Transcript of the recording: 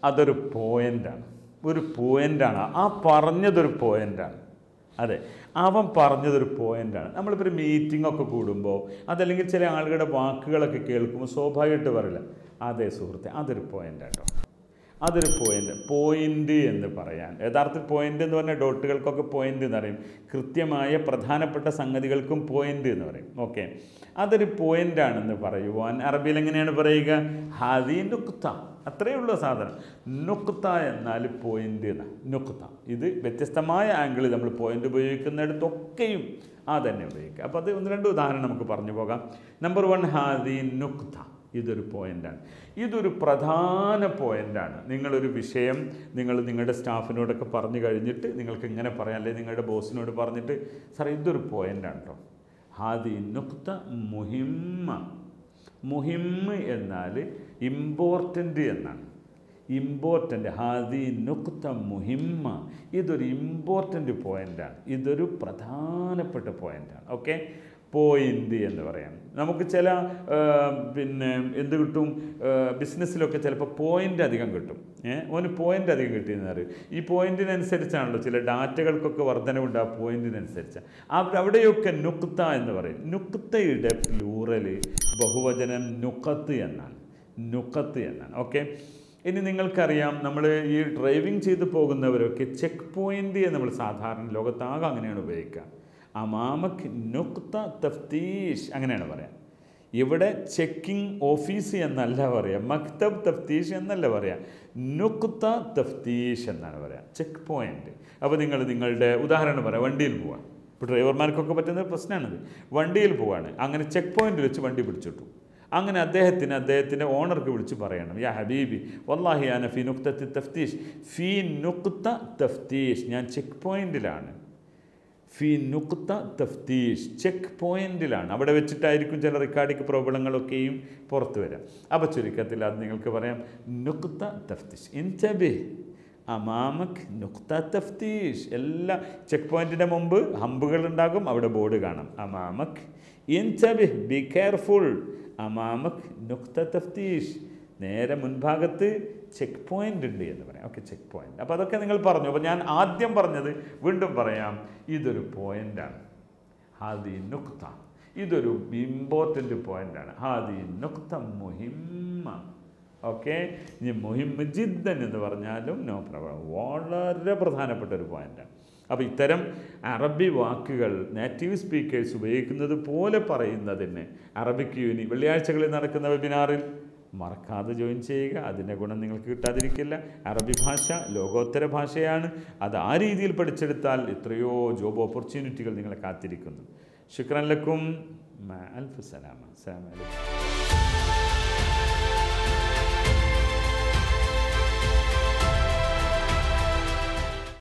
അതൊരു പോയിൻ്റാണ് ഒരു പോയിൻ്റാണ് ആ പറഞ്ഞതൊരു പോയിൻ്റാണ് അതെ അവൻ പറഞ്ഞതൊരു പോയിൻ്റാണ് നമ്മളിപ്പോൾ ഒരു മീറ്റിംഗ് ഒക്കെ കൂടുമ്പോൾ അതല്ലെങ്കിൽ ചില ആളുകളുടെ വാക്കുകളൊക്കെ കേൾക്കുമ്പോൾ സ്വാഭാവികമായിട്ട് പറയില്ല അതെ സുഹൃത്തെ അതൊരു പോയിൻ്റ് കേട്ടോ അതൊരു പോയിന്റ് പോയിന്റ് എന്ന് പറയാൻ യഥാർത്ഥത്തിൽ പോയിന്റ് എന്ന് പറഞ്ഞാൽ ഡോട്ടുകൾക്കൊക്കെ പോയിന്റ് എന്ന് പറയും കൃത്യമായ പ്രധാനപ്പെട്ട സംഗതികൾക്കും പോയിന്റ് എന്ന് പറയും ഓക്കെ അതൊരു പോയിന്റ് ആണെന്ന് പറയുവാൻ അറബിയിൽ എങ്ങനെയാണ് പറയുക ഹാദി നുക്ത അത്രയേ ഉള്ളൂ സാധനം നുക്ത എന്നാൽ പോയിന്റ് എന്ന് നുക്ത ഇത് വ്യത്യസ്തമായ ആംഗിളിൽ നമ്മൾ പോയിന്റ് ഉപയോഗിക്കുന്നിടത്തൊക്കെയും ആ തന്നെ ഉപയോഗിക്കുക അപ്പോൾ അത് ഒന്ന് രണ്ട് ഉദാഹരണം നമുക്ക് പറഞ്ഞു പോകാം നമ്പർ വൺ ഹാദി നുക്ത ഇതൊരു പോയിൻ്റാണ് ഇതൊരു പ്രധാന പോയിൻ്റാണ് നിങ്ങളൊരു വിഷയം നിങ്ങൾ നിങ്ങളുടെ സ്റ്റാഫിനോടൊക്കെ പറഞ്ഞു കഴിഞ്ഞിട്ട് നിങ്ങൾക്ക് ഇങ്ങനെ പറയാം അല്ലെങ്കിൽ നിങ്ങളുടെ ബോസിനോട് പറഞ്ഞിട്ട് സാർ ഇതൊരു പോയിൻ്റാണ് കേട്ടോ ഹാദി നുക്ത മുഹിമ്മ മുഹിമ്മ് എന്നാൽ ഇമ്പോർട്ടൻ്റ് എന്നാണ് ഇമ്പോർട്ടൻ്റ് ഹാദി നുക്ത മുഹിമ്മ ഇതൊരു ഇമ്പോർട്ടൻ്റ് പോയിൻ്റാണ് ഇതൊരു പ്രധാനപ്പെട്ട പോയിൻ്റാണ് ഓക്കെ പോയിൻ്റ് എന്ന് പറയാം നമുക്ക് ചില ആ, പിന്നെ എന്ത് കിട്ടും ബിസിനസ്സിലൊക്കെ ചിലപ്പോൾ പോയിൻ്റ് അധികം കിട്ടും ഏഹ് ഓന് പോയിൻ്റ് അധികം കിട്ടിയെന്ന് പറയും ഈ പോയിൻറ്റിനനുസരിച്ചാണല്ലോ ചില ഡാറ്റകൾക്കൊക്കെ വർധനവുണ്ട് ആ പോയിൻറ്റിനനുസരിച്ച് അവിടെ അവിടെയൊക്കെ നുക്ത എന്ന് പറയും നുക്തയുടെ പ്ലൂറല് ബഹുവചനം നുക്കത്ത് എന്നാണ് നുക്കത്ത് എന്നാണ് ഓക്കെ ഇനി നിങ്ങൾക്കറിയാം നമ്മൾ ഈ ഡ്രൈവിംഗ് ചെയ്ത് പോകുന്നവരൊക്കെ ചെക്ക് പോയിൻ്റ് എന്ന് നമ്മൾ സാധാരണ ലോകത്താകെ അങ്ങനെയാണ് ഉപയോഗിക്കുക അമാമക് നുക്ത തഫ്തീഷ് അങ്ങനെയാണ് പറയാം ഇവിടെ ചെക്കിംഗ് ഓഫീസ് എന്നല്ല പറയാം മക്തബ് തഫ്തീഷ് എന്നല്ല പറയാം നുക്ത തഫ്തീഷ് എന്നാണ് പറയാം ചെക്ക് പോയിന്റ് അപ്പോൾ നിങ്ങൾ നിങ്ങളുടെ ഉദാഹരണം പറയാം വണ്ടിയിൽ പോവാം ഇപ്പോൾ ഡ്രൈവർമാർക്കൊക്കെ പറ്റുന്ന ഒരു പ്രശ്നമാണിത് വണ്ടിയിൽ പോവാണ് അങ്ങനെ ചെക്ക് പോയിന്റിൽ വെച്ച് വണ്ടി പിടിച്ചിട്ടു അങ്ങനെ അദ്ദേഹത്തിന് അദ്ദേഹത്തിൻ്റെ ഓണർക്ക് വിളിച്ച് പറയണം യാ ഹബീബി വല്ലാഹി ആന ഫി നുക്തത്തി തഫ്തീഷ് ഫി നുക്ത തഫ്തീഷ് ഞാൻ ചെക്ക് പോയിന്റിലാണ് ഫി നുക്ത തഫ്തീഷ് ചെക്ക് പോയിന്റിലാണ് അവിടെ വെച്ചിട്ടായിരിക്കും ചില റിക്കാർഡിക് പ്രോബ്ലങ്ങളൊക്കെയും പുറത്തു വരാം അപ്പോൾ ചുരുക്കത്തിൽ അത് നിങ്ങൾക്ക് പറയാം നുക്ത തഫ്തീഷ് ഇൻചബി അമാമക് നുക്ത തഫ്തീഷ് എല്ലാ ചെക്ക് പോയിന്റിൻ്റെ മുമ്പ് ഹമ്പുകൾ ഉണ്ടാകും അവിടെ ബോർഡ് കാണാം അമാമക് ഇൻചബി ബി കെയർഫുൾ അമാമക് നുക്ത തഫ്തീഷ് നേരെ മുൻഭാഗത്ത് ചെക്ക് പോയിന്റ് ഉണ്ട് എന്ന് പറയാം ഓക്കെ ചെക്ക് പോയിന്റ് അപ്പോൾ അതൊക്കെ നിങ്ങൾ പറഞ്ഞു അപ്പോൾ ഞാൻ ആദ്യം പറഞ്ഞത് വീണ്ടും പറയാം ഇതൊരു പോയിന്റാണ് ഹാദി നുക്ത ഇതൊരു ഇമ്പോർട്ടൻ്റ് പോയിന്റാണ് ഹാദി നുക്ത മുഹിമ്മ ഓക്കെ ഇനി മുഹിമ്മ ജിദ്ദൻ എന്ന് പറഞ്ഞാലും നോ പ്രോബ്ലം വളരെ പ്രധാനപ്പെട്ട ഒരു പോയിന്റാണ് അപ്പോൾ ഇത്തരം അറബി വാക്കുകൾ നേറ്റീവ് സ്പീക്കേഴ്സ് ഉപയോഗിക്കുന്നത് പോലെ പറയുന്നതിന് അറബിക് യൂനി വെള്ളിയാഴ്ചകളിൽ നടക്കുന്ന വെബിനാറിൽ മറക്കാതെ ജോയിൻ ചെയ്യുക അതിൻ്റെ ഗുണം നിങ്ങൾക്ക് കിട്ടാതിരിക്കില്ല അറബി ഭാഷ ലോകോത്തര ഭാഷയാണ് അത് ആ രീതിയിൽ പഠിച്ചെടുത്താൽ എത്രയോ ജോബ് ഓപ്പർച്യൂണിറ്റികൾ നിങ്ങളെ കാത്തിരിക്കുന്നു ശുക്രൻ ലക്കും അൽഫുസലാമ അസ്സലാമു അലൈക്കും